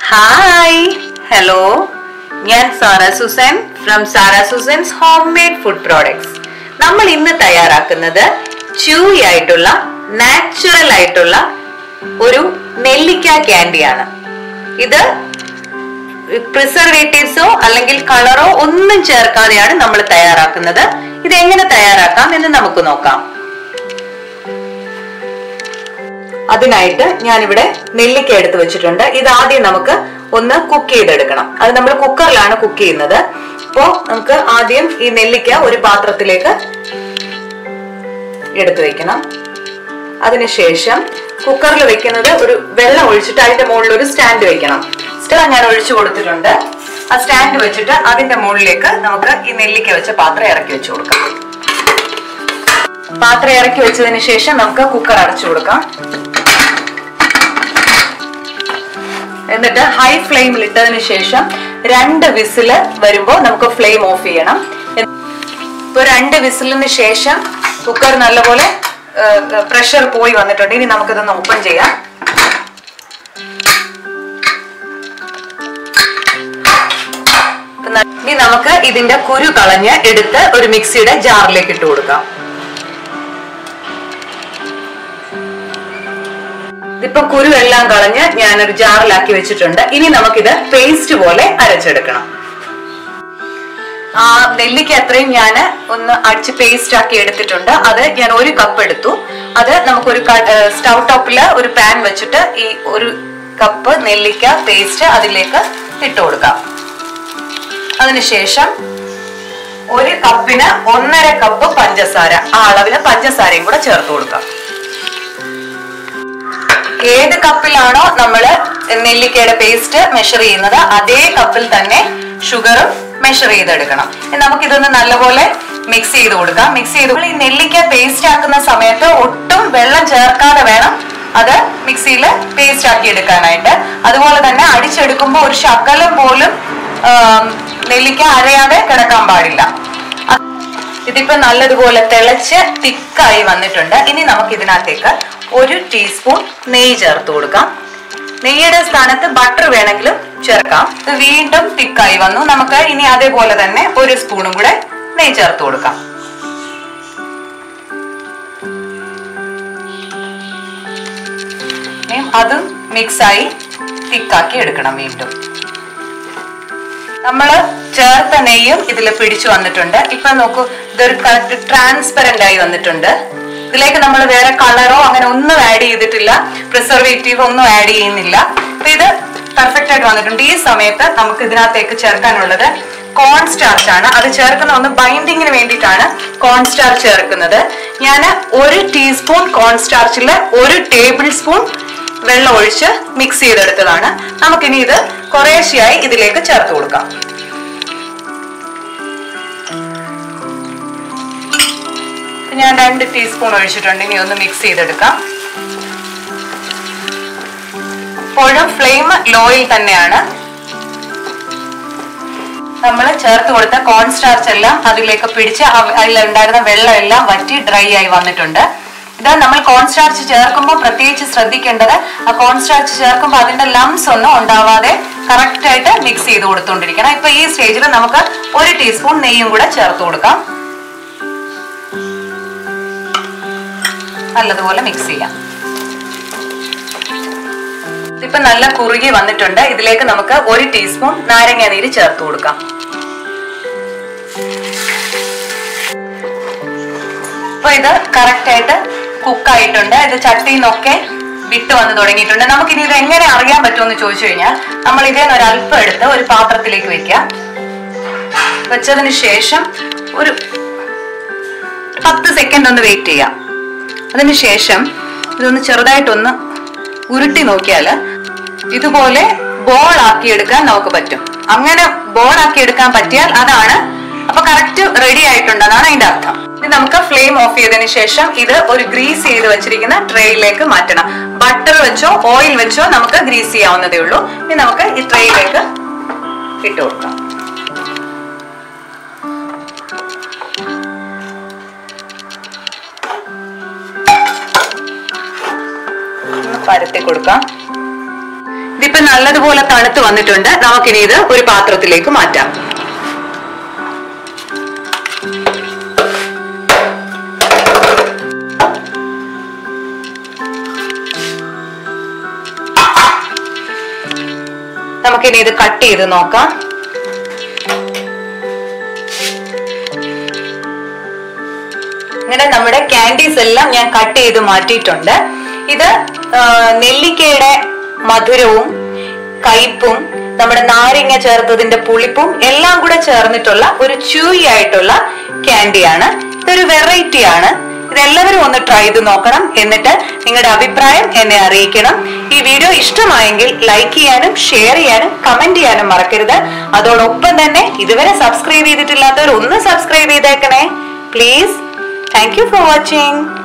hi hello ഞാൻ Sara Susan from Sara Susan's home made food products നമ്മൾ ഇന്ന് തയ്യാറാക്കുന്നത് ച്യൂയി ആയിട്ടുള്ള നാച്ചുറൽ ആയിട്ടുള്ള ഒരു നെല്ലിക്ക ക്യാൻഡിയാണ് ഇത് പ്രിസർവേറ്റീവ്സോ അല്ലെങ്കിൽ കളറോ ഒന്നും ചേർക്കാതെയാണ് നമ്മൾ തയ്യാറാക്കുന്നത് ഇത് എങ്ങനെ തയ്യാറാക്കാം എന്ന് നമുക്ക് നോക്കാം അതിനായിട്ട് ഞാനിവിടെ നെല്ലിക്ക എടുത്ത് വെച്ചിട്ടുണ്ട് ഇത് ആദ്യം നമുക്ക് ഒന്ന് കുക്ക് ചെയ്തെടുക്കണം അത് നമ്മൾ കുക്കറിലാണ് കുക്ക് ചെയ്യുന്നത് അപ്പോ നമുക്ക് ആദ്യം ഈ നെല്ലിക്ക ഒരു പാത്രത്തിലേക്ക് എടുത്തു വെക്കണം അതിനുശേഷം കുക്കറിൽ വെക്കുന്നത് ഒരു വെള്ളം ഒഴിച്ചിട്ട് അതിന്റെ മുകളിൽ ഒരു സ്റ്റാൻഡ് വെക്കണം സ്റ്റാൻഡ് ഞാൻ ഒഴിച്ചു കൊടുത്തിട്ടുണ്ട് ആ സ്റ്റാൻഡ് വെച്ചിട്ട് അതിന്റെ മുകളിലേക്ക് നമുക്ക് ഈ നെല്ലിക്ക വെച്ച പാത്രം ഇറക്കി വെച്ചു കൊടുക്കാം പാത്രം ഇറക്കി വെച്ചതിന് ശേഷം നമുക്ക് കുക്കർ അടച്ചു കൊടുക്കാം എന്നിട്ട് ഹൈ ഫ്ലെയിമിൽ ഇട്ടതിന് ശേഷം രണ്ട് വിസില് വരുമ്പോൾ നമുക്ക് ഫ്ലെയിം ഓഫ് ചെയ്യണം ഇപ്പൊ രണ്ട് വിസിലിന് ശേഷം കുക്കർ നല്ലപോലെ പ്രഷർ പോയി വന്നിട്ടുണ്ട് ഇനി നമുക്കിതൊന്ന് ഓപ്പൺ ചെയ്യാം ഇനി നമുക്ക് ഇതിന്റെ കുരു കളഞ്ഞ് എടുത്ത് ഒരു മിക്സിയുടെ ജാറിലേക്ക് ഇട്ട് കൊടുക്കാം ഇതിപ്പോ കുരു എല്ലാം കളഞ്ഞ് ഞാനൊരു ജാറിലാക്കി വെച്ചിട്ടുണ്ട് ഇനി നമുക്കിത് പേസ്റ്റ് പോലെ അരച്ചെടുക്കണം ആ നെല്ലിക്ക അത്രയും ഞാൻ ഒന്ന് അടിച്ച് പേസ്റ്റ് ആക്കി എടുത്തിട്ടുണ്ട് അത് ഞാൻ ഒരു കപ്പ് എടുത്തു അത് നമുക്കൊരു സ്റ്റൗ ടോപ്പില് ഒരു പാൻ വെച്ചിട്ട് ഈ ഒരു കപ്പ് നെല്ലിക്ക പേസ്റ്റ് അതിലേക്ക് ഇട്ട് കൊടുക്കാം അതിനുശേഷം ഒരു കപ്പിന് ഒന്നര കപ്പ് പഞ്ചസാര ആ അളവിന് പഞ്ചസാരയും കൂടെ ചേർത്ത് കൊടുക്കാം ഏത് കപ്പിലാണോ നമ്മൾ നെല്ലിക്കയുടെ പേസ്റ്റ് മെഷർ ചെയ്യുന്നത് അതേ കപ്പിൽ തന്നെ ഷുഗറും മെഷർ ചെയ്തെടുക്കണം നമുക്ക് ഇതൊന്ന് നല്ലപോലെ മിക്സ് ചെയ്ത് കൊടുക്കാം മിക്സ് ചെയ്ത് ഈ നെല്ലിക്ക പേസ്റ്റ് ആക്കുന്ന സമയത്ത് ഒട്ടും വെള്ളം ചേർക്കാതെ വേണം അത് മിക്സിയിൽ പേസ്റ്റ് ആക്കി എടുക്കാനായിട്ട് അതുപോലെ തന്നെ അടിച്ചെടുക്കുമ്പോൾ ഒരു ശകലം പോലും നെല്ലിക്ക അരയാതെ കിടക്കാൻ പാടില്ല ഇതിപ്പോ നല്ലതുപോലെ തിളച്ച് തിക്കായി വന്നിട്ടുണ്ട് ഇനി നമുക്ക് ഇതിനകത്തേക്ക് ഒരു ടീസ്പൂൺ നെയ്യ് ചേർത്ത് കൊടുക്കാം നെയ്യുടെ സ്ഥാനത്ത് ബട്ടർ വേണമെങ്കിലും ചേർക്കാം ഇത് വീണ്ടും തിക്കായി വന്നു നമുക്ക് ഇനി അതേപോലെ തന്നെ ഒരു സ്പൂണും കൂടെ നെയ്യ് ചേർത്ത് കൊടുക്കാം അതും മിക്സായി തിക്കാക്കി എടുക്കണം വീണ്ടും നമ്മൾ ചേർത്ത നെയ്യും ഇതിൽ പിടിച്ചു വന്നിട്ടുണ്ട് ഇപ്പൊ നോക്കൂ ഇതൊരു കറക്റ്റ് ട്രാൻസ്പെറന്റ് ആയി വന്നിട്ടുണ്ട് ഇതിലേക്ക് നമ്മൾ വേറെ കളറോ അങ്ങനെ ഒന്നും ആഡ് ചെയ്തിട്ടില്ല പ്രിസർവേറ്റീവ് ഒന്നും ആഡ് ചെയ്യുന്നില്ല അപ്പൊ ഇത് പെർഫെക്റ്റ് ആയിട്ട് വന്നിട്ടുണ്ട് ഈ സമയത്ത് നമുക്ക് ഇതിനകത്തേക്ക് ചേർക്കാനുള്ളത് കോൺ സ്റ്റാർച്ച് ആണ് അത് ചേർക്കുന്ന ഒന്ന് ബൈൻഡിങ്ങിന് വേണ്ടിയിട്ടാണ് കോൺ സ്റ്റാർച്ച് ചേർക്കുന്നത് ഞാൻ ഒരു ടീസ്പൂൺ കോൺ സ്റ്റാർച്ചിൽ ഒരു ടേബിൾ സ്പൂൺ വെള്ളം ഒഴിച്ച് മിക്സ് ചെയ്തെടുത്തതാണ് നമുക്കിനി ഇത് കുറേശ്ശെയായി ഇതിലേക്ക് ചേർത്ത് കൊടുക്കാം ഞാൻ രണ്ട് ടീസ്പൂൺ ഒഴിച്ചിട്ടുണ്ട് ഇനി ഒന്ന് മിക്സ് ചെയ്തെടുക്കാം ഇപ്പോഴും ഫ്ലെയിം ലോയിൽ തന്നെയാണ് നമ്മൾ ചേർത്ത് കൊടുത്ത കോൺ സ്റ്റാർച്ച് എല്ലാം അതിലേക്ക് പിടിച്ച് അതിലുണ്ടായിരുന്ന വെള്ളം എല്ലാം വറ്റി ഡ്രൈ ആയി വന്നിട്ടുണ്ട് ഇത് നമ്മൾ കോൺ സ്റ്റാർച്ച് ചേർക്കുമ്പോൾ പ്രത്യേകിച്ച് ശ്രദ്ധിക്കേണ്ടത് ആ കോൺ സ്റ്റാർച്ച് ചേർക്കുമ്പോൾ അതിന്റെ ലംസ് ഒന്നും ഉണ്ടാവാതെ കറക്റ്റ് ആയിട്ട് മിക്സ് ചെയ്ത് കൊടുത്തുകൊണ്ടിരിക്കണം ഇപ്പൊ ഈ സ്റ്റേജിൽ നമുക്ക് ഒരു ടീസ്പൂൺ നെയ്യും കൂടെ ചേർത്ത് കൊടുക്കാം നല്ലതുപോലെ മിക്സ് ചെയ്യാം ഇപ്പൊ നല്ല കുറുകി വന്നിട്ടുണ്ട് ഇതിലേക്ക് നമുക്ക് ഒരു ടീസ്പൂൺ നാരങ്ങ നീര് ചേർത്ത് കൊടുക്കാം അപ്പൊ ഇത് കറക്റ്റ് ആയിട്ട് കുക്കായിട്ടുണ്ട് ഇത് ചട്ടിയിൽ നിന്നൊക്കെ വിട്ട് വന്ന് തുടങ്ങിയിട്ടുണ്ട് നമുക്കിനി ഇത് എങ്ങനെ അറിയാൻ പറ്റുമെന്ന് ചോദിച്ചു കഴിഞ്ഞാൽ നമ്മൾ ഇതേന്ന് ഒരു അല്പം എടുത്ത് ഒരു പാത്രത്തിലേക്ക് വെക്കാം വെച്ചതിന് ശേഷം ഒരു പത്ത് സെക്കൻഡ് ഒന്ന് വെയിറ്റ് ചെയ്യാം അതിനുശേഷം ഇതൊന്ന് ചെറുതായിട്ടൊന്ന് ഉരുട്ടി നോക്കിയാൽ ഇതുപോലെ ബോൾ ആക്കി എടുക്കാൻ നമുക്ക് പറ്റും അങ്ങനെ ബോൾ ആക്കി എടുക്കാൻ പറ്റിയാൽ അതാണ് അപ്പൊ കറക്റ്റ് റെഡി ആയിട്ടുണ്ടെന്നാണ് അതിന്റെ അർത്ഥം ഇത് നമുക്ക് ഫ്ലെയിം ഓഫ് ചെയ്തതിന് ശേഷം ഇത് ഒരു ഗ്രീസ് ചെയ്ത് വെച്ചിരിക്കുന്ന ട്രേയിലേക്ക് മാറ്റണം ബട്ടർ വെച്ചോ ഓയിൽ വെച്ചോ നമുക്ക് ഗ്രീസ് ചെയ്യാവുന്നതേ ഉള്ളൂ ഇനി നമുക്ക് ഈ ട്രേയിലേക്ക് ഇട്ട് കൊടുക്കാം പരത്തി കൊടുക്കാം ഇതിപ്പോ നല്ലതുപോലെ തണുത്ത് വന്നിട്ടുണ്ട് നമുക്കിനി ഇത് ഒരു പാത്രത്തിലേക്ക് മാറ്റാം നമുക്കിനി ഇത് കട്ട് ചെയ്ത് നോക്കാം ഇങ്ങനെ നമ്മുടെ ക്യാൻഡീസ് എല്ലാം ഞാൻ കട്ട് ചെയ്ത് മാറ്റിയിട്ടുണ്ട് ഇത് ആ, നെല്ലിക്കയുടെ മധുരവും കയ്പും നമ്മുടെ നാരങ്ങ ചേർത്തതിന്റെ പുളിപ്പും എല്ലാം കൂടെ ചേർന്നിട്ടുള്ള ഒരു ച്യൂയി ആയിട്ടുള്ള ക്യാൻഡിയാണ് ഇതൊരു വെറൈറ്റി ആണ് ഇതെല്ലാവരും ഒന്ന് ട്രൈ ചെയ്ത് നോക്കണം എന്നിട്ട് നിങ്ങളുടെ അഭിപ്രായം എന്നെ അറിയിക്കണം ഈ വീഡിയോ ഇഷ്ടമായെങ്കിൽ ലൈക്ക് ചെയ്യാനും ഷെയർ ചെയ്യാനും കമന്റ് ചെയ്യാനും മറക്കരുത് അതോടൊപ്പം തന്നെ ഇതുവരെ സബ്സ്ക്രൈബ് ചെയ്തിട്ടില്ലാത്തവർ ഒന്ന് സബ്സ്ക്രൈബ് ചെയ്തേക്കണേ please thank you for watching